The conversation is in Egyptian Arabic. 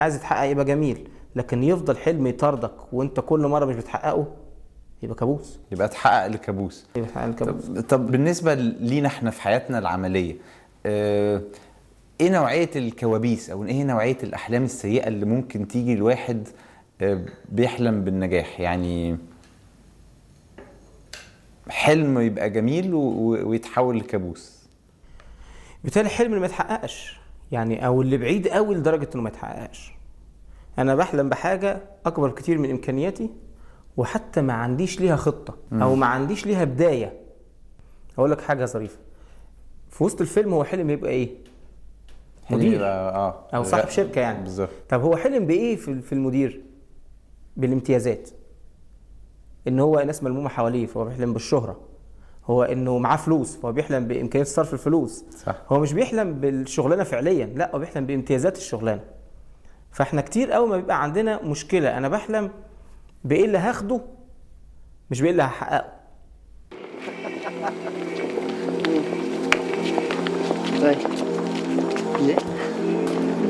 عايز يتحقق يبقى جميل لكن يفضل حلم يطاردك وانت كل مره مش بتحققه يبقى كابوس يبقى تحقق الكابوس يبقى تحقق الكابوس طب, طب بالنسبه لينا احنا في حياتنا العمليه اه ايه نوعيه الكوابيس او ايه نوعيه الاحلام السيئه اللي ممكن تيجي الواحد اه بيحلم بالنجاح يعني حلم يبقى جميل و- و- ويتحول لكابوس بالتالي حلم اللي ما يتحققش يعني او اللي بعيد قوي لدرجه انه ما يتحققش انا بحلم بحاجه اكبر كتير من امكانياتي وحتى ما عنديش ليها خطه او ما عنديش ليها بدايه اقول لك حاجه ظريفه في وسط الفيلم هو حلم يبقى ايه حلم مدير. يبقى اه او صاحب شركه يعني بالظبط طب هو حلم بايه في في المدير بالامتيازات ان هو ناس ملمومه حواليه فهو بيحلم بالشهره هو انه معاه فلوس فهو بيحلم بامكانيه صرف الفلوس صح هو مش بيحلم بالشغلانه فعليا لا هو بيحلم بامتيازات الشغلانه فاحنا كتير قوي ما بيبقى عندنا مشكله انا بحلم بايه اللي هاخده مش بايه اللي هحققه Right.